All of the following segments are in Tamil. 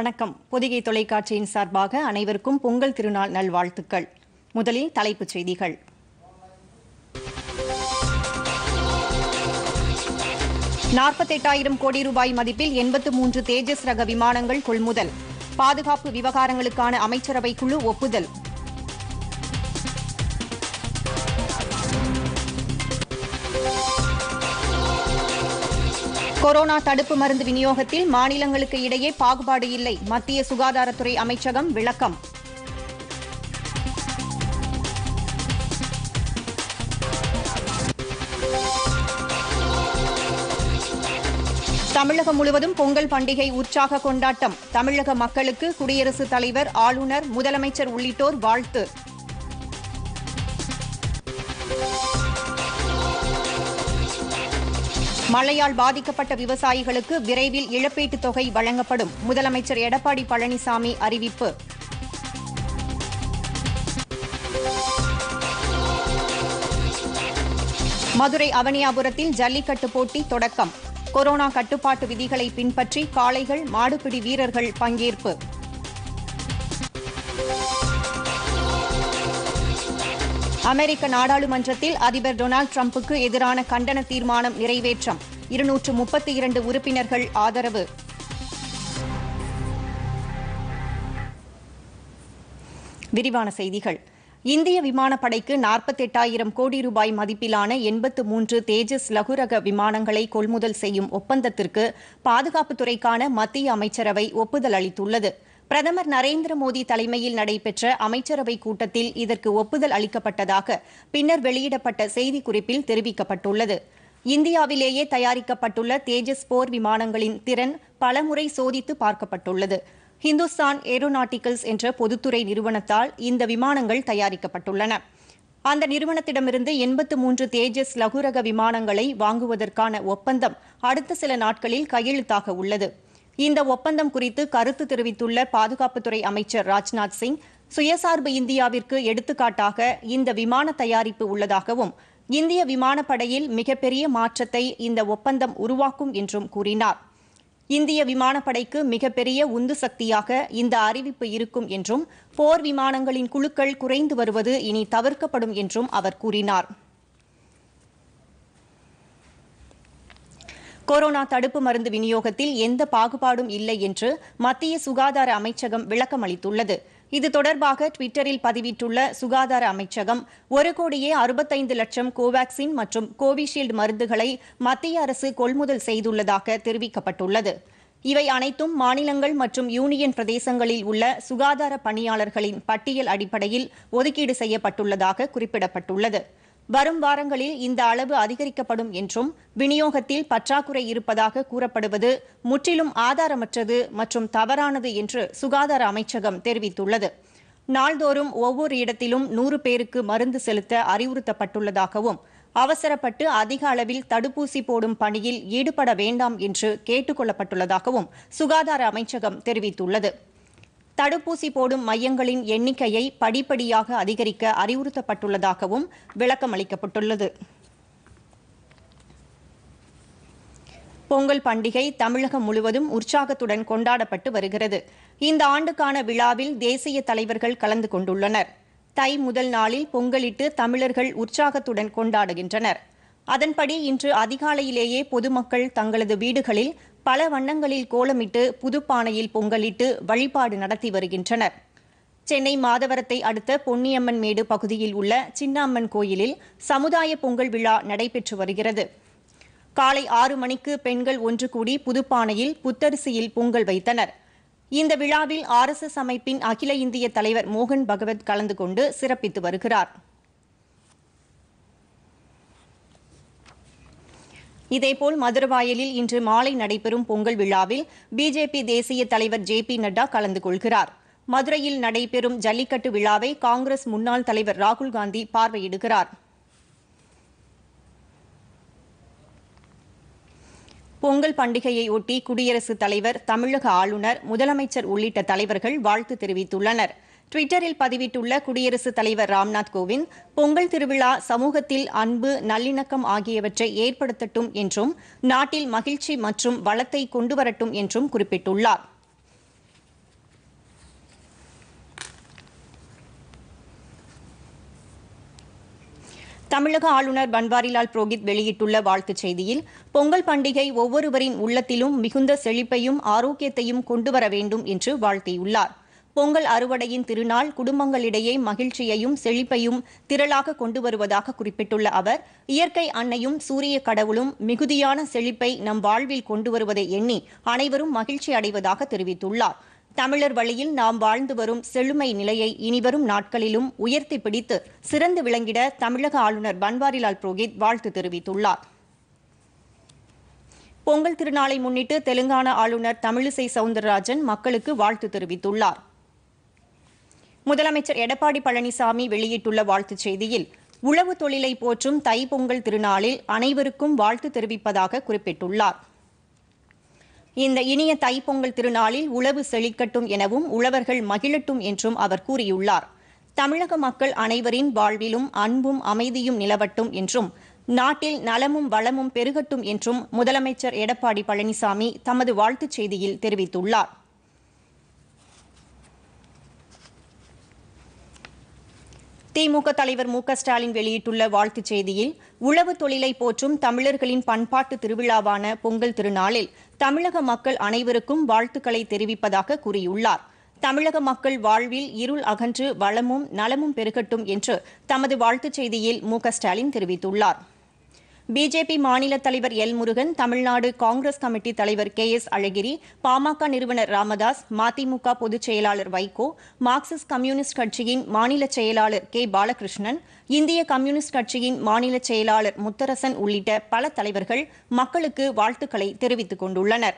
வணக்கம் பொதிகை தொலைக்காட்சியின் சார்பாக அனைவருக்கும் பொங்கல் திருநாள் நல்வாழ்த்துக்கள் முதலில் தலைப்புச் செய்திகள் நாற்பத்தெட்டாயிரம் கோடி ரூபாய் மதிப்பில் எண்பத்து மூன்று தேஜஸ் ரக விமானங்கள் கொள்முதல் பாதுகாப்பு விவகாரங்களுக்கான அமைச்சரவை குழு ஒப்புதல் கொரோனா தடுப்பு மருந்து விநியோகத்தில் மாநிலங்களுக்கு இடையே பாகுபாடு இல்லை மத்திய சுகாதாரத்துறை அமைச்சகம் விளக்கம் தமிழகம் முழுவதும் பொங்கல் பண்டிகை உற்சாக கொண்டாட்டம் தமிழக மக்களுக்கு குடியரசுத் தலைவர் ஆளுநர் முதலமைச்சர் உள்ளிட்டோர் வாழ்த்து மழையால் பாதிக்கப்பட்ட விவசாயிகளுக்கு விரைவில் இழப்பீட்டுத் தொகை வழங்கப்படும் முதலமைச்சர் எடப்பாடி பழனிசாமி அறிவிப்பு மதுரை அவனியாபுரத்தில் ஜல்லிக்கட்டு போட்டி தொடக்கம் கொரோனா கட்டுப்பாட்டு விதிகளை பின்பற்றி காளைகள் மாடுபிடி வீரர்கள் பங்கேற்பு அமெரிக்க நாடாளுமன்றத்தில் அதிபர் டொனால்டு டிரம்புக்கு எதிரான கண்டன தீர்மானம் நிறைவேற்றம் இருநூற்று முப்பத்தி இரண்டு உறுப்பினர்கள் ஆதரவு விரிவான செய்திகள் இந்திய விமானப்படைக்கு நாற்பத்தெட்டாயிரம் கோடி ரூபாய் மதிப்பிலான எண்பத்து மூன்று தேஜஸ் லகுரக விமானங்களை கொள்முதல் செய்யும் ஒப்பந்தத்திற்கு பாதுகாப்புத்துறைக்கான மத்திய அமைச்சரவை ஒப்புதல் அளித்துள்ளது பிரதமர் நரேந்திர மோடி தலைமையில் நடைபெற்ற அமைச்சரவைக் கூட்டத்தில் இதற்கு ஒப்புதல் அளிக்கப்பட்டதாக பின்னர் வெளியிடப்பட்ட செய்திக்குறிப்பில் தெரிவிக்கப்பட்டுள்ளது இந்தியாவிலேயே தயாரிக்கப்பட்டுள்ள தேஜஸ் போர் விமானங்களின் திறன் பலமுறை சோதித்து பார்க்கப்பட்டுள்ளது ஹிந்துஸ்தான் ஏரோநாட்டிக்கல்ஸ் என்ற பொதுத்துறை நிறுவனத்தால் இந்த விமானங்கள் தயாரிக்கப்பட்டுள்ளன அந்த நிறுவனத்திடமிருந்து எண்பத்து மூன்று தேஜஸ் லகுரக விமானங்களை வாங்குவதற்கான ஒப்பந்தம் அடுத்த சில நாட்களில் கையெழுத்தாக உள்ளது இந்த ஒப்பந்தம் குறித்து கருத்து தெரிவித்துள்ள பாதுகாப்புத்துறை அமைச்சர் ராஜ்நாத் சிங் சுயசார்பு இந்தியாவிற்கு எடுத்துக்காட்டாக இந்த விமான தயாரிப்பு உள்ளதாகவும் இந்திய விமானப்படையில் மிகப்பெரிய மாற்றத்தை இந்த ஒப்பந்தம் உருவாக்கும் என்றும் கூறினார் இந்திய விமானப்படைக்கு மிகப்பெரிய உந்து சக்தியாக இந்த அறிவிப்பு இருக்கும் என்றும் போர் விமானங்களின் குழுக்கள் குறைந்து வருவது இனி தவிர்க்கப்படும் என்றும் அவர் கூறினார் கொரோனா தடுப்பு மருந்து விநியோகத்தில் எந்த பாகுபாடும் இல்லை என்று மத்திய சுகாதார அமைச்சகம் விளக்கம் அளித்துள்ளது இது தொடர்பாக டுவிட்டரில் பதிவிட்டுள்ள சுகாதார அமைச்சகம் ஒரு கோடியே அறுபத்தைந்து லட்சம் கோவாக்சின் மற்றும் கோவிஷீல்டு மருந்துகளை மத்திய அரசு கொள்முதல் செய்துள்ளதாக தெரிவிக்கப்பட்டுள்ளது இவை அனைத்தும் மாநிலங்கள் மற்றும் யூனியன் பிரதேசங்களில் உள்ள சுகாதார பணியாளர்களின் பட்டியல் அடிப்படையில் ஒதுக்கீடு செய்யப்பட்டுள்ளதாக குறிப்பிடப்பட்டுள்ளது வரும் வாரங்களில் இந்த அளவு அதிகரிக்கப்படும் என்றும் விநியோகத்தில் பற்றாக்குறை இருப்பதாக கூறப்படுவது முற்றிலும் ஆதாரமற்றது மற்றும் தவறானது என்று சுகாதார அமைச்சகம் தெரிவித்துள்ளது நாள்தோறும் ஒவ்வொரு இடத்திலும் நூறு பேருக்கு மருந்து செலுத்த அறிவுறுத்தப்பட்டுள்ளதாகவும் அவசரப்பட்டு அதிக அளவில் தடுப்பூசி போடும் பணியில் ஈடுபட வேண்டாம் என்று கேட்டுக் கொள்ளப்பட்டுள்ளதாகவும் சுகாதார அமைச்சகம் தெரிவித்துள்ளது தடுப்பூசி போடும் மையங்களின் எண்ணிக்கையை படிப்படியாக அதிகரிக்க அறிவுறுத்தப்பட்டுள்ளதாகவும் விளக்கம் அளிக்கப்பட்டுள்ளது பொங்கல் பண்டிகை தமிழகம் முழுவதும் உற்சாகத்துடன் கொண்டாடப்பட்டு வருகிறது இந்த ஆண்டுக்கான விழாவில் தேசிய தலைவர்கள் கலந்து கொண்டுள்ளனர் தை முதல் நாளில் பொங்கலிட்டு தமிழர்கள் உற்சாகத்துடன் கொண்டாடுகின்றனர் அதன்படி இன்று அதிகாலையிலேயே பொதுமக்கள் தங்களது வீடுகளில் பல வண்ணங்களில் கோலமிட்டு புதுப்பானையில் பொங்கலிட்டு வழிபாடு நடத்தி வருகின்றனர் சென்னை மாதவரத்தை அடுத்த பொன்னியம்மன் மேடு பகுதியில் உள்ள சின்னாம்மன் கோயிலில் சமுதாய பொங்கல் விழா நடைபெற்று வருகிறது காலை ஆறு மணிக்கு பெண்கள் ஒன்று கூடி புதுப்பானையில் புத்தரிசியில் பொங்கல் வைத்தனர் இந்த விழாவில் ஆர்எஸ்எஸ் அமைப்பின் அகில இந்திய தலைவர் மோகன் பகவத் கலந்து கொண்டு சிறப்பித்து வருகிறார் இதேபோல் மதுரவாயலில் இன்று மாலை நடைபெறும் பொங்கல் விழாவில் பிஜேபி தேசிய தலைவர் ஜே பி நட்டா கலந்து கொள்கிறார் மதுரையில் நடைபெறும் ஜல்லிக்கட்டு விழாவை காங்கிரஸ் முன்னாள் தலைவர் ராகுல் காந்தி பார்வையிடுகிறார் பொங்கல் பண்டிகையை ஒட்டி குடியரசுத் தலைவர் தமிழக ஆளுநர் முதலமைச்சர் உள்ளிட்ட தலைவர்கள் வாழ்த்து தெரிவித்துள்ளனர் டுவிட்டரில் பதிவிட்டுள்ள குடியரசுத் தலைவர் ராம்நாத் கோவிந்த் பொங்கல் திருவிழா சமூகத்தில் அன்பு நல்லிணக்கம் ஆகியவற்றை ஏற்படுத்தட்டும் என்றும் நாட்டில் மகிழ்ச்சி மற்றும் வளத்தை கொண்டுவரட்டும் என்றும் குறிப்பிட்டுள்ளார் தமிழக ஆளுநர் பன்வாரிலால் புரோஹித் வெளியிட்டுள்ள வாழ்த்துச் செய்தியில் பொங்கல் பண்டிகை ஒவ்வொருவரின் உள்ளத்திலும் மிகுந்த செழிப்பையும் ஆரோக்கியத்தையும் கொண்டுவர வேண்டும் என்று வாழ்த்தியுள்ளார் பொங்கல் அறுவடையின் திருநாள் குடும்பங்களிடையே மகிழ்ச்சியையும் செழிப்பையும் திரளாக கொண்டு வருவதாக குறிப்பிட்டுள்ள அவர் இயற்கை அன்னையும் சூரிய கடவுளும் மிகுதியான செழிப்பை நம் வாழ்வில் கொண்டு வருவதை எண்ணி அனைவரும் மகிழ்ச்சி அடைவதாக தெரிவித்துள்ளார் தமிழர் வழியில் நாம் வாழ்ந்து வரும் செழுமை நிலையை இனிவரும் நாட்களிலும் உயர்த்தி பிடித்து சிறந்து விளங்கிட தமிழக ஆளுநர் பன்வாரிலால் புரோஹித் வாழ்த்து தெரிவித்துள்ளார் பொங்கல் திருநாளை முன்னிட்டு தெலுங்கானா ஆளுநர் தமிழிசை சவுந்தரராஜன் மக்களுக்கு வாழ்த்து தெரிவித்துள்ளார் முதலமைச்சர் எடப்பாடி பழனிசாமி வெளியிட்டுள்ள வாழ்த்துச் செய்தியில் உழவு தொழிலை போற்றும் தைப்பொங்கல் திருநாளில் அனைவருக்கும் வாழ்த்து தெரிவிப்பதாக குறிப்பிட்டுள்ளார் இந்த இனிய தைப்பொங்கல் திருநாளில் உழவு செழிக்கட்டும் எனவும் உழவர்கள் மகிழட்டும் என்றும் அவர் கூறியுள்ளார் தமிழக மக்கள் அனைவரின் வாழ்விலும் அன்பும் அமைதியும் நிலவட்டும் என்றும் நாட்டில் நலமும் வளமும் பெருகட்டும் என்றும் முதலமைச்சர் எடப்பாடி பழனிசாமி தமது வாழ்த்துச் செய்தியில் தெரிவித்துள்ளார் திமுக தலைவர் மு க ஸ்டாலின் வெளியிட்டுள்ள வாழ்த்துச் செய்தியில் உழவு தொழிலை போற்றும் தமிழர்களின் பண்பாட்டு திருவிழாவான பொங்கல் திருநாளில் தமிழக மக்கள் அனைவருக்கும் வாழ்த்துக்களை தெரிவிப்பதாக கூறியுள்ளார் தமிழக மக்கள் வாழ்வில் இருள் அகன்று வளமும் நலமும் பெருகட்டும் என்று தமது வாழ்த்துச் செய்தியில் மு க ஸ்டாலின் தெரிவித்துள்ளார் பிஜேபி மாநில தலைவர் L Murugan Tamil Nadu Congress committee தலைவர் கே எஸ் அழகிரி பாமக நிறுவனர் ராமதாஸ் மதிமுக பொதுச் செயலாளர் வைகோ மார்க்சிஸ்ட் கம்யூனிஸ்ட் கட்சியின் மாநில செயலாளர் கே பாலகிருஷ்ணன் இந்திய கம்யூனிஸ்ட் கட்சியின் மாநில செயலாளர் முத்தரசன் உள்ளிட்ட பல தலைவர்கள் மக்களுக்கு வாழ்த்துக்களை தெரிவித்துக் கொண்டுள்ளனர்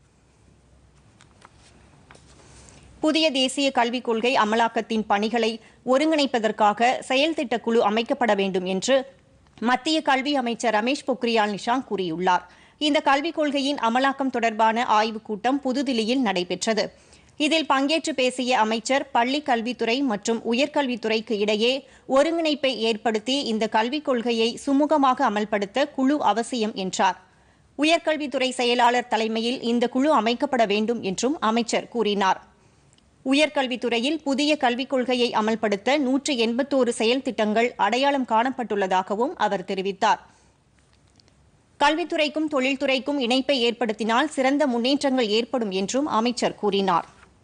புதிய தேசிய கல்விக் கொள்கை அமலாக்கத்தின் பணிகளை ஒருங்கிணைப்பதற்காக செயல் திட்டக் குழு அமைக்கப்பட வேண்டும் என்று மத்திய கல்வி அமைச்சர் ரமேஷ் பொக்ரியால் நிஷாங்க் கூறியுள்ளார் இந்த கல்விக் கொள்கையின் அமலாக்கம் தொடர்பான ஆய்வுக் கூட்டம் புதுதில்லியில் நடைபெற்றது இதில் பங்கேற்று பேசிய அமைச்சர் பள்ளிக் கல்வித்துறை மற்றும் உயர்கல்வித்துறைக்கு இடையே ஒருங்கிணைப்பை ஏற்படுத்தி இந்த கல்விக் கொள்கையை சுமூகமாக அமல்படுத்த குழு அவசியம் என்றார் உயர்கல்வித்துறை செயலாளர் தலைமையில் இந்த குழு அமைக்கப்பட வேண்டும் என்றும் அமைச்சர் கூறினார் உயர்கல்வித்துறையில் புதிய கல்விக் கொள்கையை அமல்படுத்த நூற்று எண்பத்தோரு செயல் திட்டங்கள் அடையாளம் காணப்பட்டுள்ளதாகவும் அவர் தெரிவித்தார் கல்வித்துறைக்கும் தொழில்துறைக்கும் இணைப்பை ஏற்படுத்தினால் சிறந்த முன்னேற்றங்கள் ஏற்படும் என்றும் அமைச்சர் கூறினார்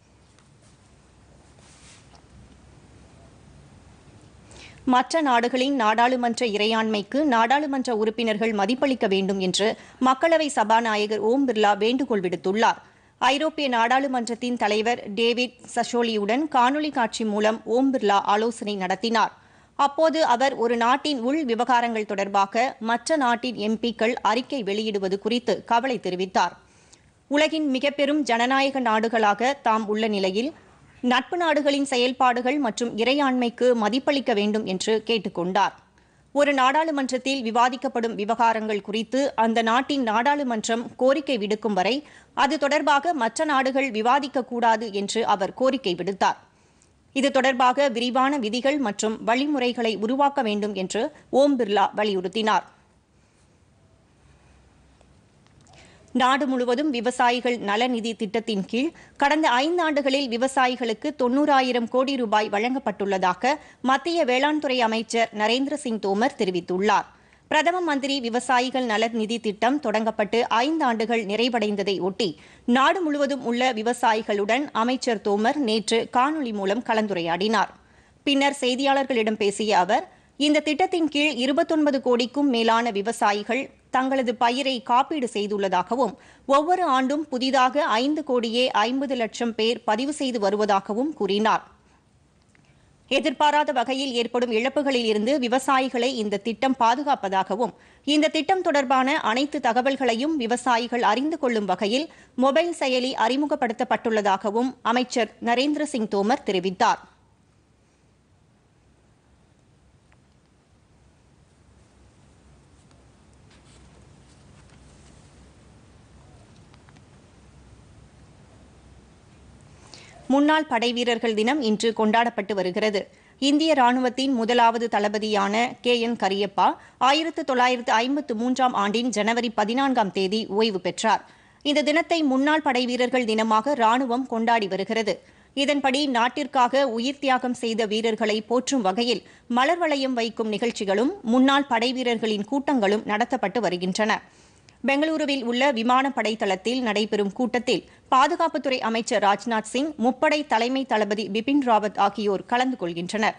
மற்ற நாடுகளின் நாடாளுமன்ற இறையாண்மைக்கு நாடாளுமன்ற உறுப்பினர்கள் மதிப்பளிக்க வேண்டும் என்று மக்களவை சபாநாயகர் ஓம் பிர்லா வேண்டுகோள் விடுத்துள்ளார் ஐரோப்பிய நாடாளுமன்றத்தின் தலைவர் டேவிட் சஷோலியுடன் காணொலி காட்சி மூலம் ஓம் பிர்லா ஆலோசனை நடத்தினார் அப்போது அவர் ஒரு நாட்டின் உள் விவகாரங்கள் தொடர்பாக மற்ற நாட்டின் எம்பிக்கள் அறிக்கை வெளியிடுவது குறித்து கவலை தெரிவித்தார் உலகின் மிக பெரும் ஜனநாயக நாடுகளாக தாம் உள்ள நிலையில் நட்பு நாடுகளின் செயல்பாடுகள் மற்றும் இறையாண்மைக்கு மதிப்பளிக்க வேண்டும் என்று கேட்டுக்கொண்டார் ஒரு நாடாளுமன்றத்தில் விவாதிக்கப்படும் விவகாரங்கள் குறித்து அந்த நாட்டின் நாடாளுமன்றம் கோரிக்கை விடுக்கும் வரை அது தொடர்பாக மற்ற நாடுகள் விவாதிக்கக்கூடாது என்று அவர் கோரிக்கை விடுத்தார் இது தொடர்பாக விரிவான விதிகள் மற்றும் வழிமுறைகளை உருவாக்க வேண்டும் என்று ஓம் பிர்லா வலியுறுத்தினார் நாடு முழுவதும் விவசாயிகள் நலநிதி திட்டத்தின் கீழ் கடந்த ஐந்தாண்டுகளில் விவசாயிகளுக்கு தொன்னூறாயிரம் கோடி ரூபாய் வழங்கப்பட்டுள்ளதாக மத்திய வேளாண் துறை அமைச்சர் நரேந்திர சிங் தோமர் தெரிவித்துள்ளார் பிரதம மந்திரி விவசாயிகள் நலன் நிதி திட்டம் தொடங்கப்பட்டு ஐந்தாண்டுகள் நிறைவடைந்ததை ஒட்டி நாடு முழுவதும் உள்ள விவசாயிகளுடன் அமைச்சர் தோமர் நேற்று காணொலி மூலம் கலந்துரையாடினார் பின்னர் செய்தியாளர்களிடம் பேசிய அவர் இந்த திட்டத்தின் கீழ் இருபத்தொன்பது கோடிக்கும் மேலான விவசாயிகள் தங்களது பயிரை காப்பீடு செய்துள்ளதாகவும் ஒவ்வொரு ஆண்டும் புதிதாக ஐந்து கோடியே ஐம்பது லட்சம் பேர் பதிவு செய்து வருவதாகவும் கூறினார் எதிர்பாராத வகையில் ஏற்படும் இழப்புகளில் இருந்து விவசாயிகளை இந்த திட்டம் பாதுகாப்பதாகவும் இந்த திட்டம் தொடர்பான அனைத்து தகவல்களையும் விவசாயிகள் அறிந்து கொள்ளும் வகையில் மொபைல் செயலி அறிமுகப்படுத்தப்பட்டுள்ளதாகவும் அமைச்சர் நரேந்திர சிங் தோமர் தெரிவித்தார் முன்னாள் படைவீரர்கள் தினம் இன்று கொண்டாடப்பட்டு வருகிறது இந்திய ராணுவத்தின் முதலாவது தளபதியான கே என் கரியப்பா ஆயிரத்து தொள்ளாயிரத்து ஐம்பத்து மூன்றாம் ஆண்டின் ஜனவரி பதினான்காம் தேதி ஓய்வு பெற்றார் இந்த தினத்தை முன்னாள் படைவீரர்கள் தினமாக ராணுவம் கொண்டாடி வருகிறது இதன்படி நாட்டிற்காக உயிர் தியாகம் செய்த வீரர்களை போற்றும் வகையில் மலர் வளையம் வைக்கும் நிகழ்ச்சிகளும் முன்னாள் படைவீரர்களின் கூட்டங்களும் நடத்தப்பட்டு வருகின்றன பெங்களூருவில் உள்ள விமானப்படை தளத்தில் நடைபெறும் கூட்டத்தில் பாதுகாப்புத்துறை அமைச்சர் ராஜ்நாத் சிங் முப்படை தலைமை தளபதி பிபின் ராவத் ஆகியோர் கலந்து கொள்கின்றனர்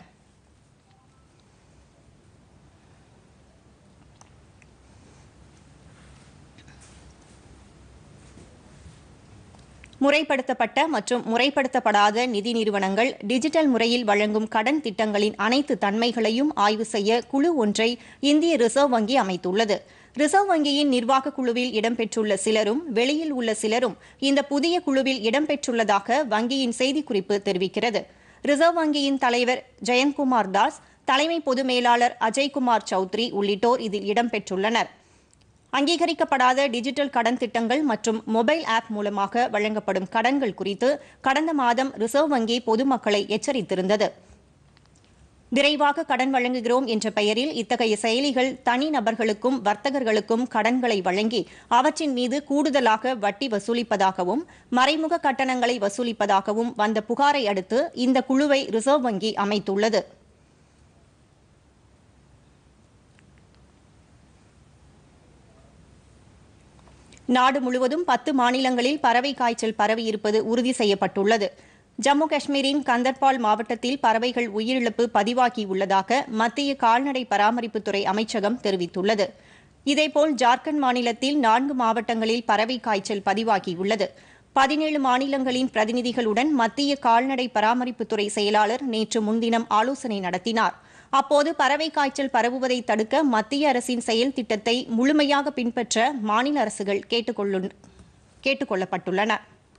முறைப்படுத்தப்பட்ட மற்றும் முறைப்படுத்தப்படாத நிதி நிறுவனங்கள் டிஜிட்டல் முறையில் வழங்கும் கடன் திட்டங்களின் அனைத்து தன்மைகளையும் ஆய்வு செய்ய குழு ஒன்றை இந்திய ரிசர்வ் வங்கி அமைத்துள்ளது ரிசர்வ் வங்கியின் நிர்வாக குழுவில் இடம்பெற்றுள்ள சிலரும் வெளியில் உள்ள சிலரும் இந்த புதிய குழுவில் இடம்பெற்றுள்ளதாக வங்கியின் செய்திக்குறிப்பு தெரிவிக்கிறது ரிசர்வ் வங்கியின் தலைவர் ஜெயந்த்குமார் தாஸ் தலைமை பொது மேலாளர் அஜய்குமார் சௌத்ரி உள்ளிட்டோர் இதில் இடம்பெற்றுள்ளனர் அங்கீகரிக்கப்படாத டிஜிட்டல் கடன் திட்டங்கள் மற்றும் மொபைல் ஆப் மூலமாக வழங்கப்படும் கடன்கள் குறித்து கடந்த மாதம் ரிசர்வ் வங்கி பொதுமக்களை எச்சரித்திருந்தது விரைவாக கடன் வழங்குகிறோம் என்ற பெயரில் இத்தகைய செயலிகள் தனிநபர்களுக்கும் வர்த்தகர்களுக்கும் கடன்களை வழங்கி அவற்றின் மீது கூடுதலாக வட்டி வசூலிப்பதாகவும் மறைமுக கட்டணங்களை வசூலிப்பதாகவும் வந்த புகாரை அடுத்து இந்த குழுவை ரிசர்வ் வங்கி அமைத்துள்ளது நாடு முழுவதும் பத்து மாநிலங்களில் பறவை காய்ச்சல் பரவியிருப்பது உறுதி செய்யப்பட்டுள்ளது ஜம்மு காஷ்மீரின் கந்தர்பால் மாவட்டத்தில் பறவைகள் உயிரிழப்பு பதிவாகியுள்ளதாக மத்திய கால்நடை பராமரிப்புத்துறை அமைச்சகம் தெரிவித்துள்ளது இதேபோல் ஜார்க்கண்ட் மாநிலத்தில் நான்கு மாவட்டங்களில் பறவை காய்ச்சல் பதிவாகியுள்ளது பதினேழு மாநிலங்களின் பிரதிநிதிகளுடன் மத்திய கால்நடை பராமரிப்புத்துறை செயலாளர் நேற்று முன்தினம் ஆலோசனை நடத்தினார் அப்போது பறவை காய்ச்சல் பரவுவதை தடுக்க மத்திய அரசின் செயல் திட்டத்தை முழுமையாக பின்பற்ற மாநில அரசுகள் கேட்டுக் கொள்ளப்பட்டுள்ளன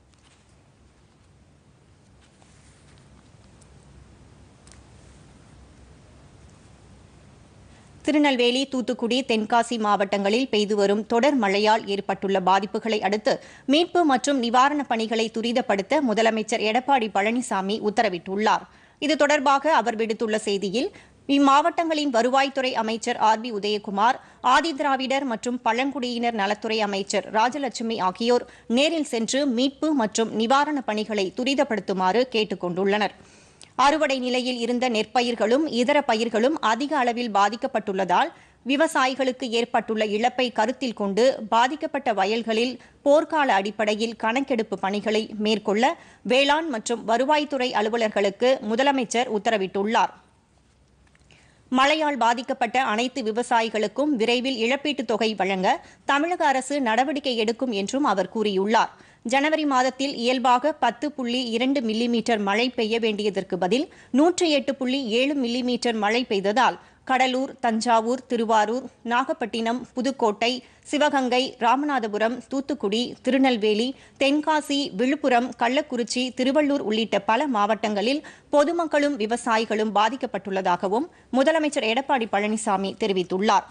திருநெல்வேலி தூத்துக்குடி தென்காசி மாவட்டங்களில் பெய்து வரும் தொடர் மழையால் ஏற்பட்டுள்ள பாதிப்புகளை அடுத்து மீட்பு மற்றும் நிவாரணப் பணிகளை துரிதப்படுத்த முதலமைச்சர் எடப்பாடி பழனிசாமி உத்தரவிட்டுள்ளார் இது தொடர்பாக அவர் விடுத்துள்ள செய்தியில் இம்மாவட்டங்களின் வருவாய்த்துறை அமைச்சர் ஆர் பி உதயகுமார் ஆதிதிராவிடர் மற்றும் பழங்குடியினர் நலத்துறை அமைச்சர் ராஜலட்சுமி ஆகியோர் நேரில் சென்று மீட்பு மற்றும் நிவாரணப் பணிகளை துரிதப்படுத்துமாறு கேட்டுக் கொண்டுள்ளனர் அறுவடை நிலையில் இருந்த நெற்பயிர்களும் இதர பயிர்களும் அதிக அளவில் பாதிக்கப்பட்டுள்ளதால் விவசாயிகளுக்கு ஏற்பட்டுள்ள இழப்பை கருத்தில் கொண்டு பாதிக்கப்பட்ட வயல்களில் போர்க்கால அடிப்படையில் கணக்கெடுப்பு பணிகளை மேற்கொள்ள வேளாண் மற்றும் வருவாய்த்துறை அலுவலர்களுக்கு முதலமைச்சர் உத்தரவிட்டுள்ளார் மழையால் பாதிக்கப்பட்ட அனைத்து விவசாயிகளுக்கும் விரைவில் இழப்பீட்டுத் தொகை வழங்க தமிழக அரசு நடவடிக்கை எடுக்கும் என்றும் அவர் கூறியுள்ளார் ஜனவரி மாதத்தில் இயல்பாக பத்து புள்ளி இரண்டு மில்லிமீட்டர் மழை பெய்ய வேண்டியதற்கு பதில் நூற்றி எட்டு புள்ளி ஏழு மில்லிமீட்டர் மழை பெய்ததால் கடலூர் தஞ்சாவூர் திருவாரூர் நாகப்பட்டினம் புதுக்கோட்டை சிவகங்கை ராமநாதபுரம் தூத்துக்குடி திருநெல்வேலி தென்காசி விழுப்புரம் கள்ளக்குறிச்சி திருவள்ளூர் உள்ளிட்ட பல மாவட்டங்களில் பொதுமக்களும் விவசாயிகளும் பாதிக்கப்பட்டுள்ளதாகவும் முதலமைச்சர் எடப்பாடி பழனிசாமி தெரிவித்துள்ளார்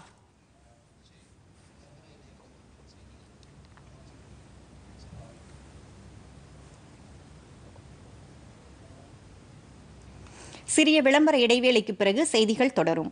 சிறிய விளம்பர இடைவேளைக்கு பிறகு செய்திகள் தொடரும்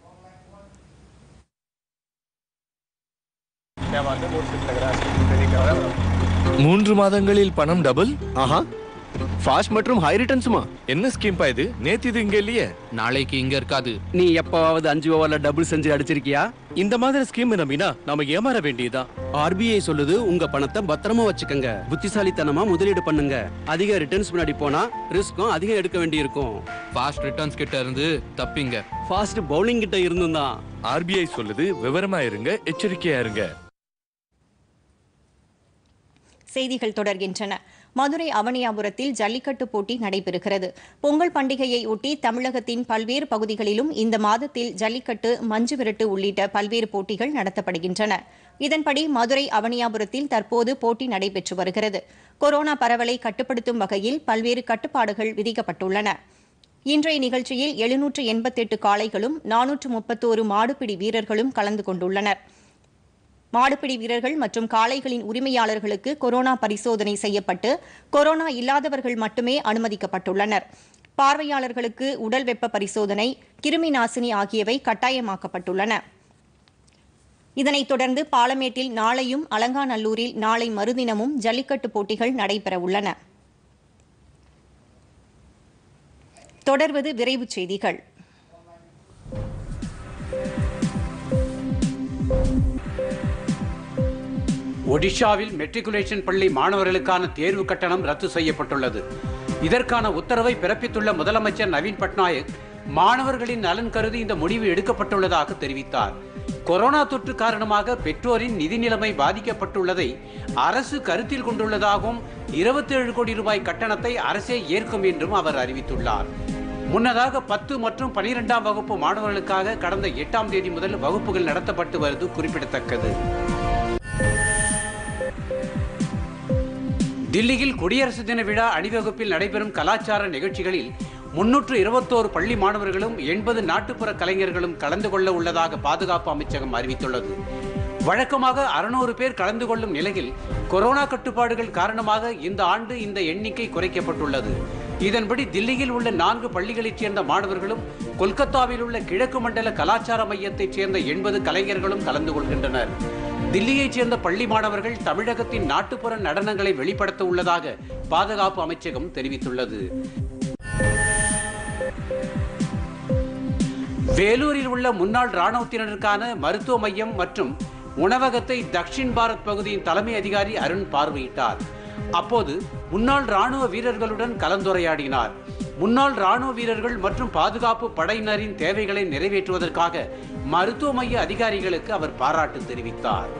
மூன்று மாதங்களில் பணம் டபுள் ஆஹா ஃபாஸ்ட் மற்றும் ஹை ரிட்டர்ன்ஸுமா என்ன ஸ்கீம் பா இது நேத்து இது இங்க இல்லையே நாளைக்கு இங்க இருக்காது நீ எப்பவாவது அஞ்சு ஓவர்ல டபுள் செஞ்சு அடிச்சிருக்கியா இந்த மாதிரி ஸ்கீம் நம்பினா நாம ஏமாற வேண்டியதுதான் ஆர்பிஐ சொல்லுது உங்க பணத்தை பத்திரமா வச்சுக்கங்க புத்திசாலித்தனமா முதலீடு பண்ணுங்க அதிக ரிட்டர்ன்ஸ் முன்னாடி போனா ரிஸ்க்கும் அதிகம் எடுக்க வேண்டியிருக்கும் ஃபாஸ்ட் ரிட்டர்ன்ஸ் கிட்ட இருந்து தப்பிங்க ஃபாஸ்ட் பவுலிங் கிட்ட இருந்தும் தான் ஆர்பிஐ சொல்லுது விவரமா இருங்க எச்சரிக்கையா இருங்க செய்திகள் தொடர்கின்றன மதுரை அவனியாபுரத்தில் ஜல்லிக்கட்டு போட்டி நடைபெறுகிறது பொங்கல் பண்டிகையை ஒட்டி தமிழகத்தின் பல்வேறு பகுதிகளிலும் இந்த மாதத்தில் ஜல்லிக்கட்டு மஞ்சு விரட்டு உள்ளிட்ட பல்வேறு போட்டிகள் நடத்தப்படுகின்றன இதன்படி மதுரை அவனியாபுரத்தில் தற்போது போட்டி நடைபெற்று வருகிறது கொரோனா பரவலை கட்டுப்படுத்தும் வகையில் பல்வேறு கட்டுப்பாடுகள் விதிக்கப்பட்டுள்ளன இன்றைய நிகழ்ச்சியில் எழுநூற்று எண்பத்தெட்டு காளைகளும் நானூற்று முப்பத்தோரு மாடுபிடி வீரர்களும் கலந்து கொண்டுள்ளனர் மாடுபிடி வீரர்கள் மற்றும் காளைகளின் உரிமையாளர்களுக்கு கொரோனா பரிசோதனை செய்யப்பட்டு கொரோனா இல்லாதவர்கள் மட்டுமே அனுமதிக்கப்பட்டுள்ளனர் பார்வையாளர்களுக்கு உடல் வெப்ப பரிசோதனை கிருமி நாசினி ஆகியவை கட்டாயமாக்கப்பட்டுள்ளன இதனைத் தொடர்ந்து பாலமேட்டில் நாளையும் அலங்காநல்லூரில் நாளை மறுதினமும் ஜல்லிக்கட்டு போட்டிகள் நடைபெறவுள்ளன தொடர்வது விரைவுச் செய்திகள் ஒடிஷாவில் மெட்ரிகுலேஷன் பள்ளி மாணவர்களுக்கான தேர்வு கட்டணம் ரத்து செய்யப்பட்டுள்ளது இதற்கான உத்தரவை பிறப்பித்துள்ள முதலமைச்சர் நவீன் பட்நாயக் மாணவர்களின் நலன் கருதி இந்த முடிவு எடுக்கப்பட்டுள்ளதாக தெரிவித்தார் கொரோனா தொற்று காரணமாக பெற்றோரின் நிதி நிலைமை பாதிக்கப்பட்டுள்ளதை அரசு கருத்தில் கொண்டுள்ளதாகவும் 27 கோடி ரூபாய் கட்டணத்தை அரசே ஏற்கும் என்றும் அவர் அறிவித்துள்ளார் முன்னதாக பத்து மற்றும் பனிரெண்டாம் வகுப்பு மாணவர்களுக்காக கடந்த எட்டாம் தேதி முதல் வகுப்புகள் நடத்தப்பட்டு வருவது குறிப்பிடத்தக்கது தில்லியில் குடியரசு தின விழா அணிவகுப்பில் நடைபெறும் கலாச்சார நிகழ்ச்சிகளில் முன்னூற்று இருபத்தோரு பள்ளி மாணவர்களும் எண்பது நாட்டுப்புற கலைஞர்களும் கலந்து கொள்ள உள்ளதாக பாதுகாப்பு அமைச்சகம் அறிவித்துள்ளது வழக்கமாக அறுநூறு பேர் கலந்து கொள்ளும் நிலையில் கொரோனா கட்டுப்பாடுகள் காரணமாக இந்த ஆண்டு இந்த எண்ணிக்கை குறைக்கப்பட்டுள்ளது இதன்படி தில்லியில் உள்ள நான்கு பள்ளிகளைச் சேர்ந்த மாணவர்களும் கொல்கத்தாவில் உள்ள கிழக்கு மண்டல கலாச்சார மையத்தைச் சேர்ந்த எண்பது கலைஞர்களும் கலந்து கொள்கின்றனர் தில்லியைச் சேர்ந்த பள்ளி மாணவர்கள் தமிழகத்தின் நாட்டுப்புற நடனங்களை வெளிப்படுத்த உள்ளதாக பாதுகாப்பு அமைச்சகம் தெரிவித்துள்ளது வேலூரில் உள்ள முன்னாள் இராணுவத்தினருக்கான மருத்துவ மையம் மற்றும் உணவகத்தை தக்ஷின் பாரத் பகுதியின் தலைமை அதிகாரி அருண் பார்வையிட்டார் அப்போது முன்னாள் ராணுவ வீரர்களுடன் கலந்துரையாடினார் முன்னாள் ராணுவ வீரர்கள் மற்றும் பாதுகாப்பு படையினரின் தேவைகளை நிறைவேற்றுவதற்காக மருத்துவ மைய அதிகாரிகளுக்கு அவர் பாராட்டு தெரிவித்தார்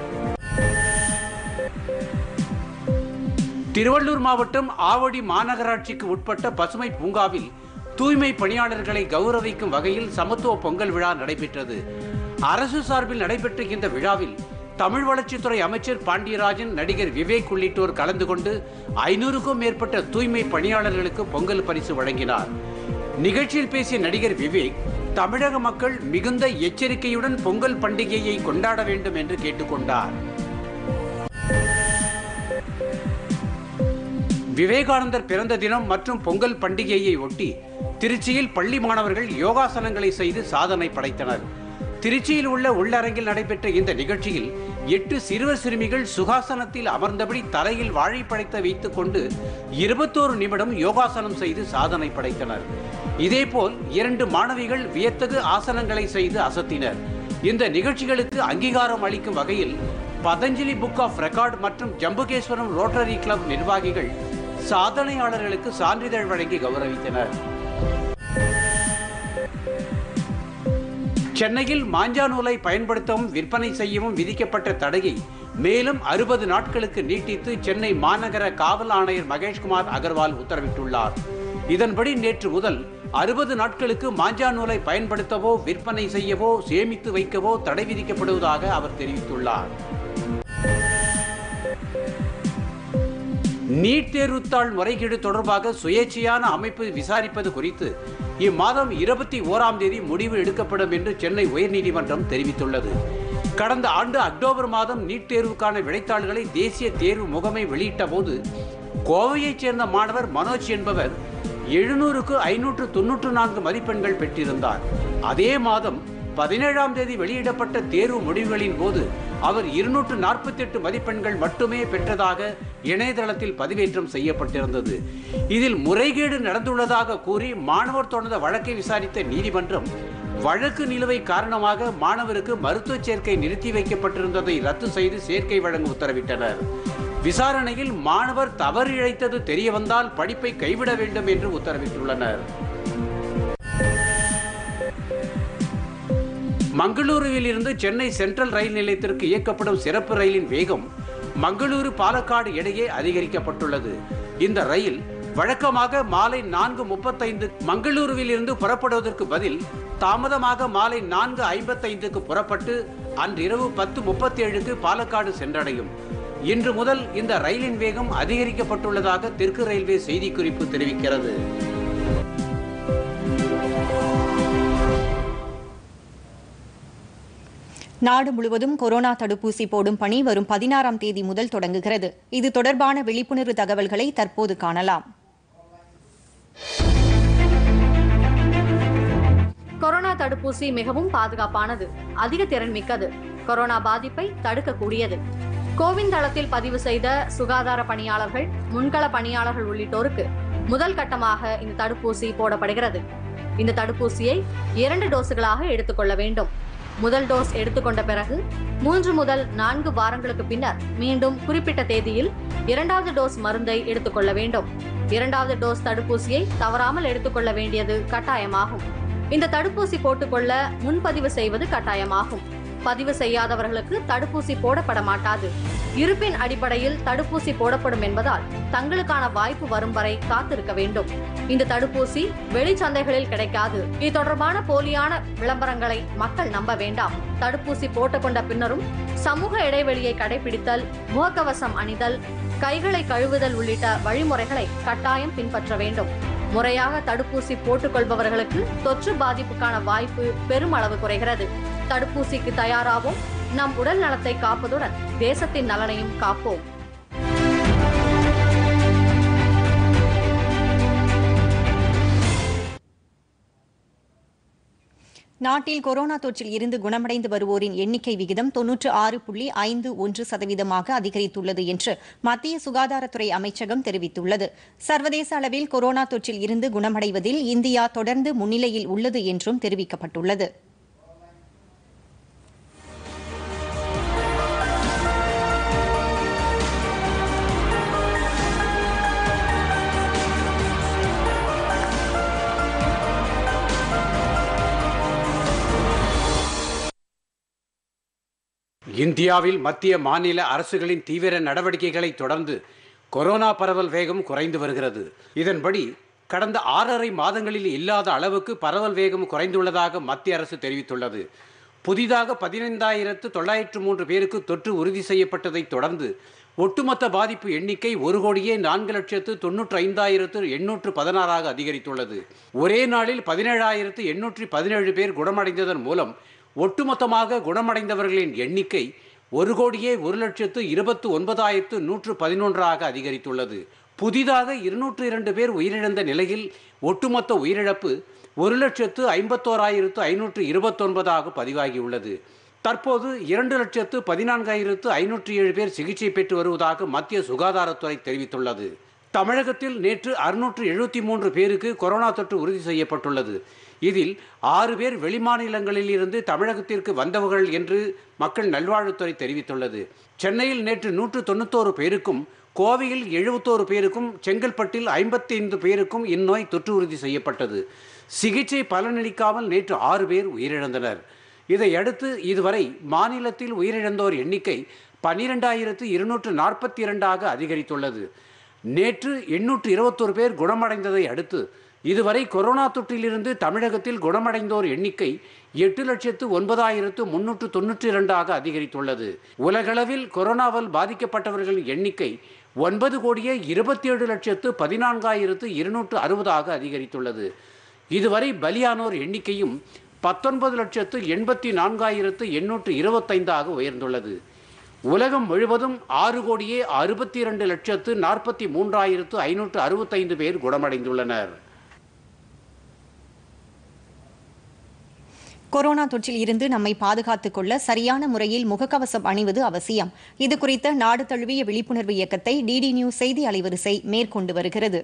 திருவள்ளூர் மாவட்டம் ஆவடி மாநகராட்சிக்கு உட்பட்ட பசுமை பூங்காவில் தூய்மை பணியாளர்களை கௌரவிக்கும் வகையில் சமத்துவ பொங்கல் விழா நடைபெற்றது அரசு சார்பில் நடைபெற்ற இந்த விழாவில் தமிழ் வளர்ச்சித்துறை அமைச்சர் பாண்டியராஜன் நடிகர் விவேக் உள்ளிட்டோர் கலந்து கொண்டு ஐநூறுக்கும் மேற்பட்ட தூய்மை பணியாளர்களுக்கு பொங்கல் பரிசு வழங்கினார் நிகழ்ச்சியில் பேசிய நடிகர் விவேக் தமிழக மக்கள் மிகுந்த எச்சரிக்கையுடன் பொங்கல் பண்டிகையை கொண்டாட வேண்டும் என்று கேட்டுக்கொண்டார் விவேகானந்தர் பிறந்த தினம் மற்றும் பொங்கல் பண்டிகையை ஒட்டி திருச்சியில் பள்ளி மாணவர்கள் யோகாசனங்களை செய்து சாதனை படைத்தனர் திருச்சியில் உள்ள உள்ளரங்கில் நடைபெற்ற இந்த நிகழ்ச்சியில் எட்டு சிறுவர் சிறுமிகள் சுகாசனத்தில் அமர்ந்தபடி தரையில் வாழைப்படைத்த வைத்துக் கொண்டு இருபத்தோரு நிமிடம் யோகாசனம் செய்து சாதனை படைத்தனர் இதேபோல் இரண்டு மாணவிகள் வியத்தகு ஆசனங்களை செய்து அசத்தினர் இந்த நிகழ்ச்சிகளுக்கு அங்கீகாரம் அளிக்கும் வகையில் பதஞ்சலி புக் ஆஃப் ரெக்கார்ட் மற்றும் ஜம்புகேஸ்வரம் ரோட்டரி கிளப் நிர்வாகிகள் சாதனையாளர்களுக்கு சான்றிதழ் வழங்கி கௌரவித்தனர் சென்னையில் மாஞ்சா நூலை பயன்படுத்தவும் விற்பனை செய்யவும் விதிக்கப்பட்ட தடையை மேலும் அறுபது நாட்களுக்கு நீட்டித்து சென்னை மாநகர காவல் ஆணையர் மகேஷ்குமார் அகர்வால் உத்தரவிட்டுள்ளார் இதன்படி நேற்று முதல் அறுபது நாட்களுக்கு மாஞ்சா நூலை பயன்படுத்தவோ விற்பனை செய்யவோ சேமித்து வைக்கவோ தடை விதிக்கப்படுவதாக அவர் தெரிவித்துள்ளார் நீட் தேர்வுத்தாள் முறைகேடு தொடர்பாக சுயேட்சையான அமைப்பு விசாரிப்பது குறித்து இம்மாதம் இருபத்தி ஓராம் தேதி முடிவு எடுக்கப்படும் என்று சென்னை உயர்நீதிமன்றம் தெரிவித்துள்ளது கடந்த ஆண்டு அக்டோபர் மாதம் நீட் தேர்வுக்கான விடைத்தாள்களை தேசிய தேர்வு முகமை வெளியிட்ட போது கோவையைச் சேர்ந்த மாணவர் மனோஜ் என்பவர் எழுநூறுக்கு ஐநூற்று தொன்னூற்று நான்கு மதிப்பெண்கள் பெற்றிருந்தார் அதே மாதம் பதினேழாம் தேதி வெளியிடப்பட்ட தேர்வு முடிவுகளின் போது அவர் இருநூற்று நாற்பத்தி எட்டு மதிப்பெண்கள் மட்டுமே பெற்றதாக இணையதளத்தில் பதிவேற்றம் செய்யப்பட்டிருந்தது இதில் முறைகேடு நடந்துள்ளதாக கூறி மாணவர் தொடர்ந்த வழக்கை விசாரித்த நீதிமன்றம் வழக்கு நிலுவை காரணமாக மாணவருக்கு மருத்துவ சேர்க்கை நிறுத்தி வைக்கப்பட்டிருந்ததை ரத்து செய்து சேர்க்கை வழங்க உத்தரவிட்டனர் விசாரணையில் மாணவர் தவறு இழைத்தது தெரிய வந்தால் படிப்பை கைவிட வேண்டும் என்று உத்தரவிட்டுள்ளனர் மங்களூருவில் இருந்து சென்னை சென்ட்ரல் ரயில் நிலையத்திற்கு இயக்கப்படும் சிறப்பு ரயிலின் வேகம் மங்களூரு பாலக்காடு இடையே அதிகரிக்கப்பட்டுள்ளது இந்த ரயில் வழக்கமாக மாலை நான்கு முப்பத்தைந்து மங்களூருவில் இருந்து புறப்படுவதற்கு பதில் தாமதமாக மாலை நான்கு ஐம்பத்தைந்துக்கு புறப்பட்டு அன்றிரவு பத்து முப்பத்தி ஏழுக்கு பாலக்காடு சென்றடையும் இன்று முதல் இந்த ரயிலின் வேகம் அதிகரிக்கப்பட்டுள்ளதாக தெற்கு ரயில்வே செய்திக்குறிப்பு தெரிவிக்கிறது நாடு முழுவதும் கொரோனா தடுப்பூசி போடும் பணி வரும் பதினாறாம் தேதி முதல் தொடங்குகிறது இது தொடர்பான விழிப்புணர்வு தகவல்களை தற்போது காணலாம் கொரோனா தடுப்பூசி மிகவும் பாதுகாப்பானது அதிக திறன் மிக்கது கொரோனா பாதிப்பை தடுக்கக்கூடியது கோவின் தளத்தில் பதிவு செய்த சுகாதார பணியாளர்கள் முன்கள பணியாளர்கள் உள்ளிட்டோருக்கு முதல் கட்டமாக இந்த தடுப்பூசி போடப்படுகிறது இந்த தடுப்பூசியை இரண்டு டோஸுகளாக எடுத்துக்கொள்ள வேண்டும் முதல் டோஸ் எடுத்துக்கொண்ட பிறகு மூன்று முதல் நான்கு வாரங்களுக்கு பின்னர் மீண்டும் குறிப்பிட்ட தேதியில் இரண்டாவது டோஸ் மருந்தை எடுத்துக்கொள்ள வேண்டும் இரண்டாவது டோஸ் தடுப்பூசியை தவறாமல் எடுத்துக்கொள்ள வேண்டியது கட்டாயமாகும் இந்த தடுப்பூசி போட்டுக்கொள்ள முன்பதிவு செய்வது கட்டாயமாகும் பதிவு செய்யாதவர்களுக்கு தடுப்பூசி போடப்பட மாட்டாது இருப்பின் அடிப்படையில் தடுப்பூசி போடப்படும் என்பதால் தங்களுக்கான வாய்ப்பு வரும் வரை காத்திருக்க வேண்டும் இந்த தடுப்பூசி வெளிச்சந்தைகளில் கிடைக்காது இது தொடர்பான போலியான விளம்பரங்களை மக்கள் நம்ப வேண்டாம் தடுப்பூசி போட்டுக்கொண்ட பின்னரும் சமூக இடைவெளியை கடைபிடித்தல் முகக்கவசம் அணிதல் கைகளை கழுவுதல் உள்ளிட்ட வழிமுறைகளை கட்டாயம் பின்பற்ற வேண்டும் முறையாக தடுப்பூசி போட்டுக்கொள்பவர்களுக்கு தொற்று பாதிப்புக்கான வாய்ப்பு பெருமளவு குறைகிறது தடுப்பூசிக்கு தயாராவோம் நம் உடல் நலத்தை காப்பதுடன் தேசத்தின் நலனையும் காப்போம் நாட்டில் கொரோனா தொற்றில் இருந்து குணமடைந்து வருவோரின் எண்ணிக்கை விகிதம் தொன்னூற்று ஆறு புள்ளி ஐந்து ஒன்று சதவீதமாக அதிகரித்துள்ளது என்று மத்திய சுகாதாரத்துறை அமைச்சகம் தெரிவித்துள்ளது சர்வதேச அளவில் கொரோனா தொற்றில் இருந்து குணமடைவதில் இந்தியா தொடர்ந்து முன்னிலையில் உள்ளது என்றும் தெரிவிக்கப்பட்டுள்ளது இந்தியாவில் மத்திய மாநில அரசுகளின் தீவிர நடவடிக்கைகளை தொடர்ந்து கொரோனா பரவல் வேகம் குறைந்து வருகிறது இதன்படி கடந்த ஆறரை மாதங்களில் இல்லாத அளவுக்கு பரவல் வேகம் குறைந்துள்ளதாக மத்திய அரசு தெரிவித்துள்ளது புதிதாக பதினைந்தாயிரத்து தொள்ளாயிரத்து மூன்று பேருக்கு தொற்று உறுதி செய்யப்பட்டதைத் தொடர்ந்து ஒட்டுமொத்த பாதிப்பு எண்ணிக்கை ஒரு கோடியே நான்கு லட்சத்து தொன்னூற்று ஐந்தாயிரத்து எண்ணூற்று பதினாறாக அதிகரித்துள்ளது ஒரே நாளில் பதினேழாயிரத்து எண்ணூற்றி பதினேழு பேர் குணமடைந்ததன் மூலம் ஒட்டுமொத்தமாக குணமடைந்தவர்களின் எண்ணிக்கை ஒரு கோடியே ஒரு லட்சத்து இருபத்து ஒன்பதாயிரத்து நூற்று பதினொன்றாக அதிகரித்துள்ளது புதிதாக இருநூற்று இரண்டு பேர் உயிரிழந்த நிலையில் ஒட்டுமொத்த உயிரிழப்பு ஒரு லட்சத்து ஐம்பத்தோராயிரத்து ஐநூற்று இருபத்தொன்பதாக பதிவாகியுள்ளது தற்போது இரண்டு லட்சத்து பதினான்காயிரத்து ஐநூற்றி ஏழு பேர் சிகிச்சை பெற்று வருவதாக மத்திய சுகாதாரத்துறை தெரிவித்துள்ளது தமிழகத்தில் நேற்று அறுநூற்று எழுபத்தி மூன்று பேருக்கு கொரோனா தொற்று உறுதி செய்யப்பட்டுள்ளது இதில் ஆறு பேர் வெளிமாநிலங்களில் இருந்து தமிழகத்திற்கு வந்தவர்கள் என்று மக்கள் நல்வாழ்வுத்துறை தெரிவித்துள்ளது சென்னையில் நேற்று நூற்று தொண்ணூத்தோரு பேருக்கும் கோவையில் எழுபத்தோரு பேருக்கும் செங்கல்பட்டில் ஐம்பத்தைந்து பேருக்கும் இந்நோய் தொற்று உறுதி செய்யப்பட்டது சிகிச்சை பலனளிக்காமல் நேற்று ஆறு பேர் உயிரிழந்தனர் இதையடுத்து இதுவரை மாநிலத்தில் உயிரிழந்தோர் எண்ணிக்கை பன்னிரெண்டாயிரத்து இருநூற்று நாற்பத்தி இரண்டாக அதிகரித்துள்ளது நேற்று எண்ணூற்று இருபத்தோரு பேர் குணமடைந்ததை அடுத்து இதுவரை கொரோனா தொற்றிலிருந்து தமிழகத்தில் குணமடைந்தோர் எண்ணிக்கை எட்டு லட்சத்து ஒன்பதாயிரத்து முன்னூற்று தொன்னூற்றி இரண்டாக அதிகரித்துள்ளது உலகளவில் கொரோனாவால் பாதிக்கப்பட்டவர்களின் எண்ணிக்கை ஒன்பது கோடியே இருபத்தி ஏழு லட்சத்து பதினான்காயிரத்து இருநூற்று அறுபதாக அதிகரித்துள்ளது இதுவரை பலியானோர் எண்ணிக்கையும் பத்தொன்பது லட்சத்து எண்பத்தி நான்காயிரத்து எண்ணூற்று இருபத்தைந்தாக உயர்ந்துள்ளது உலகம் முழுவதும் ஆறு கோடியே அறுபத்தி இரண்டு லட்சத்து நாற்பத்தி மூன்றாயிரத்து ஐநூற்று அறுபத்தைந்து பேர் குணமடைந்துள்ளனர் கொரோனா தொற்றில் இருந்து நம்மை பாதுகாத்துக் கொள்ள சரியான முறையில் முகக்கவசம் அணிவது அவசியம் இது குறித்த நாடு தழுவிய விழிப்புணர்வு இயக்கத்தை டிடி நியூஸ் செய்தி அலைவரிசை மேற்கொண்டு வருகிறது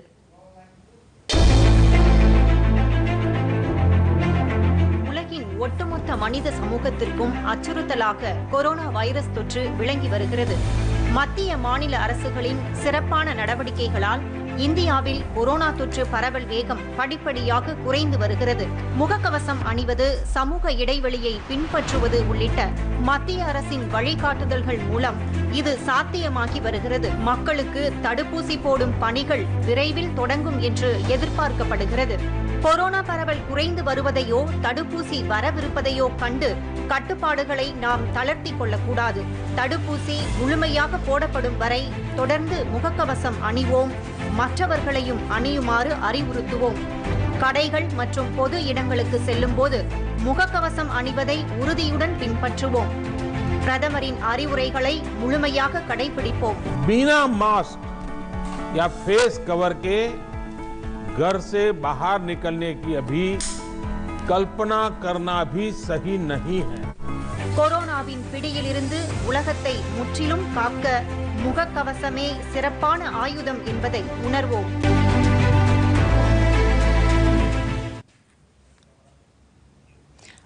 உலகின் ஒட்டுமொத்த மனித சமூகத்திற்கும் அச்சுறுத்தலாக கொரோனா வைரஸ் தொற்று விளங்கி வருகிறது மத்திய மாநில அரசுகளின் சிறப்பான நடவடிக்கைகளால் இந்தியாவில் கொரோனா தொற்று பரவல் வேகம் படிப்படியாக குறைந்து வருகிறது முகக்கவசம் அணிவது சமூக இடைவெளியை பின்பற்றுவது உள்ளிட்ட மத்திய அரசின் வழிகாட்டுதல்கள் மூலம் இது சாத்தியமாகி வருகிறது மக்களுக்கு தடுப்பூசி போடும் பணிகள் விரைவில் தொடங்கும் என்று எதிர்பார்க்கப்படுகிறது கொரோனா பரவல் குறைந்து வருவதையோ தடுப்பூசி வரவிருப்பதையோ கண்டு கட்டுப்பாடுகளை நாம் தளர்த்தி கொள்ளக்கூடாது தடுப்பூசி முழுமையாக போடப்படும் வரை தொடர்ந்து முகக்கவசம் அணிவோம் மற்றவர்களையும் அணியுமாறு அறிவுறுத்துவோம் கடைகள் மற்றும் பொது இடங்களுக்கு செல்லும்போது முகக்கவசம் அணிவதை உறுதியுடன் பின்பற்றுவோம் பிரதமரின் அறிவுரைகளை முழுமையாக கடைபிடிப்போம் बिना मास्क या फेस कवर के घर से बाहर निकलने की अभी कल्पना करना भी सही नहीं है கொரோனாவின் பிடியிலிருந்து உலகத்தை முற்றிலும் காக்க முகக்கவசமே சிறப்பான ஆயுதம் என்பதை உணர்வோம்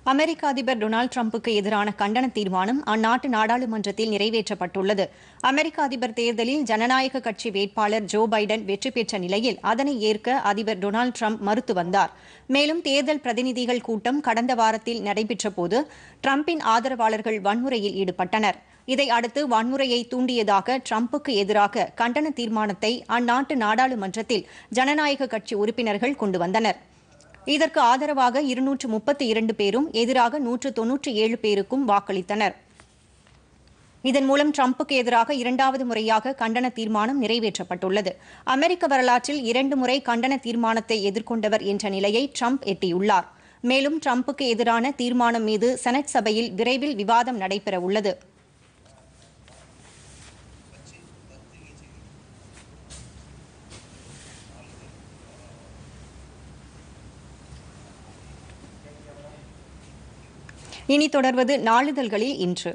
அமெரிக்க அதிபர் டொனால்டு டிரம்புக்கு எதிரான கண்டன தீர்மானம் அந்நாட்டு நாடாளுமன்றத்தில் நிறைவேற்றப்பட்டுள்ளது அமெரிக்க அதிபர் தேர்தலில் ஜனநாயக கட்சி வேட்பாளர் ஜோ பைடன் வெற்றி பெற்ற நிலையில் அதனை ஏற்க அதிபர் டொனால்டு டிரம்ப் மறுத்து வந்தார் மேலும் தேர்தல் பிரதிநிதிகள் கூட்டம் கடந்த வாரத்தில் நடைபெற்றபோது டிரம்பின் ஆதரவாளர்கள் வன்முறையில் ஈடுபட்டனர் இதை அடுத்து வன்முறையை தூண்டியதாக டிரம்புக்கு எதிராக கண்டன தீர்மானத்தை அந்நாட்டு நாடாளுமன்றத்தில் ஜனநாயக கட்சி உறுப்பினர்கள் கொண்டு வந்தனர் இதற்கு ஆதரவாக இருநூற்று முப்பத்தி இரண்டு பேரும் எதிராக நூற்று தொன்னூற்றி ஏழு பேருக்கும் வாக்களித்தனர் இதன் மூலம் டிரம்புக்கு எதிராக இரண்டாவது முறையாக கண்டன தீர்மானம் நிறைவேற்றப்பட்டுள்ளது அமெரிக்க வரலாற்றில் இரண்டு முறை கண்டன தீர்மானத்தை எதிர்கொண்டவர் என்ற நிலையை டிரம்ப் எட்டியுள்ளார் மேலும் டிரம்புக்கு எதிரான தீர்மானம் மீது செனட் சபையில் விரைவில் விவாதம் நடைபெறவுள்ளது இனி தொடர்வது நாளிதழ்களில் இன்று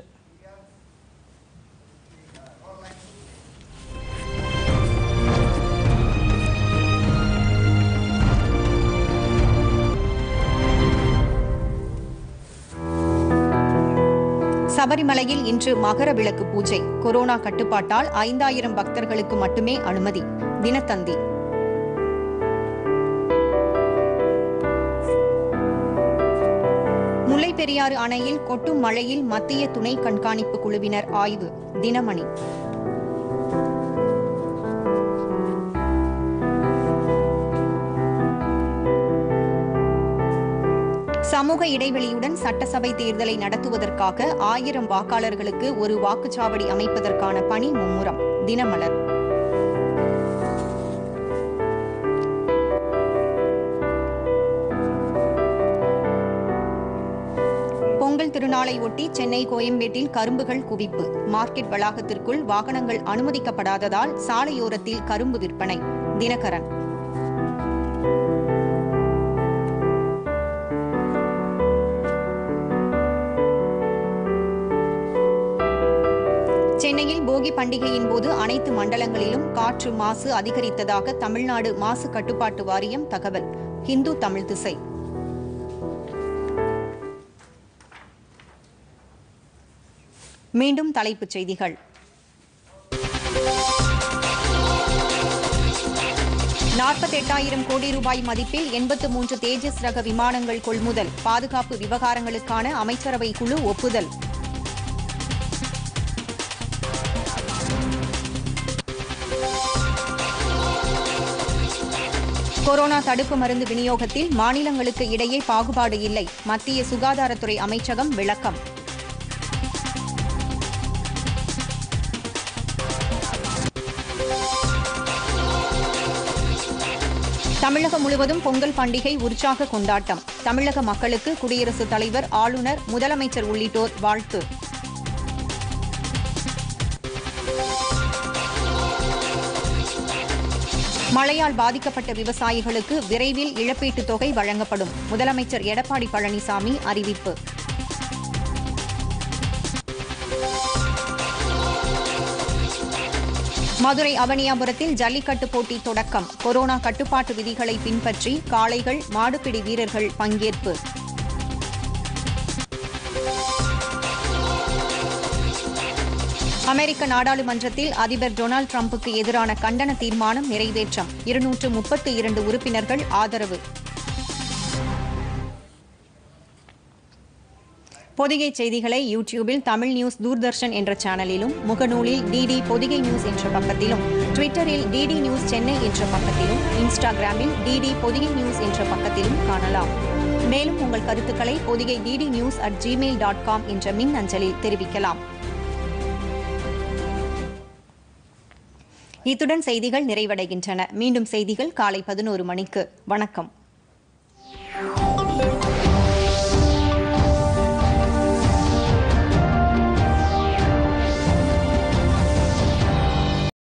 சபரிமலையில் இன்று மகர விளக்கு பூஜை கொரோனா கட்டுப்பாட்டால் ஐந்தாயிரம் பக்தர்களுக்கு மட்டுமே அனுமதி தினத்தந்தி முல்லை பெரியாறு அணையில் கொட்டும் மழையில் மத்திய துணை கண்காணிப்பு குழுவினர் ஆய்வு தினமணி சமூக இடைவெளியுடன் சட்டசபை தேர்தலை நடத்துவதற்காக ஆயிரம் வாக்காளர்களுக்கு ஒரு வாக்குச்சாவடி அமைப்பதற்கான பணி மும்முரம் தினமலர் பொங்கல் திருநாளை ஒட்டி சென்னை கோயம்பேட்டில் கரும்புகள் குவிப்பு மார்க்கெட் வளாகத்திற்குள் வாகனங்கள் அனுமதிக்கப்படாததால் சாலையோரத்தில் கரும்பு விற்பனை தினகரன் சென்னையில் போகி பண்டிகையின் போது அனைத்து மண்டலங்களிலும் காற்று மாசு அதிகரித்ததாக தமிழ்நாடு மாசு கட்டுப்பாட்டு வாரியம் தகவல் ஹிந்து தமிழ் திசை மீண்டும் தலைப்புச் செய்திகள் நாற்பத்தெட்டாயிரம் கோடி ரூபாய் மதிப்பில் எண்பத்து மூன்று தேஜஸ் ரக விமானங்கள் கொள்முதல் பாதுகாப்பு விவகாரங்களுக்கான அமைச்சரவை குழு ஒப்புதல் கொரோனா தடுப்பு மருந்து விநியோகத்தில் மாநிலங்களுக்கு இடையே பாகுபாடு இல்லை மத்திய சுகாதாரத்துறை அமைச்சகம் விளக்கம் தமிழகம் முழுவதும் பொங்கல் பண்டிகை உற்சாக கொண்டாட்டம் தமிழக மக்களுக்கு குடியரசுத் தலைவர் ஆளுநர் முதலமைச்சர் உள்ளிட்டோர் வாழ்த்து மழையால் பாதிக்கப்பட்ட விவசாயிகளுக்கு விரைவில் இழப்பீட்டுத் தொகை வழங்கப்படும் முதலமைச்சர் எடப்பாடி பழனிசாமி அறிவிப்பு மதுரை அவனியாபுரத்தில் ஜல்லிக்கட்டு போட்டி தொடக்கம் கொரோனா கட்டுப்பாட்டு விதிகளை பின்பற்றி காளைகள் மாடுபிடி வீரர்கள் பங்கேற்பு அமெரிக்க நாடாளுமன்றத்தில் அதிபர் டொனால்டு டிரம்புக்கு எதிரான கண்டன தீர்மானம் நிறைவேற்றம் இருநூற்று முப்பத்தி இரண்டு உறுப்பினர்கள் ஆதரவு பொதிகை செய்திகளை யூடியூபில் தமிழ் நியூஸ் தூர்தர்ஷன் என்ற சேனலிலும் முகநூலில் டிடி பொதிகை நியூஸ் என்ற பக்கத்திலும் ட்விட்டரில் டிடி நியூஸ் சென்னை என்ற பக்கத்திலும் இன்ஸ்டாகிராமில் டிடி பொதிகை நியூஸ் என்ற பக்கத்திலும் காணலாம் மேலும் உங்கள் கருத்துக்களை Podhigai DD news at Gmail dot com என்ற மின் அஞ்சலில் தெரிவிக்கலாம் இத்துடன் செய்திகள் நிறைவடைகின்றன மீண்டும் செய்திகள் காலை பதினோரு மணிக்கு வணக்கம்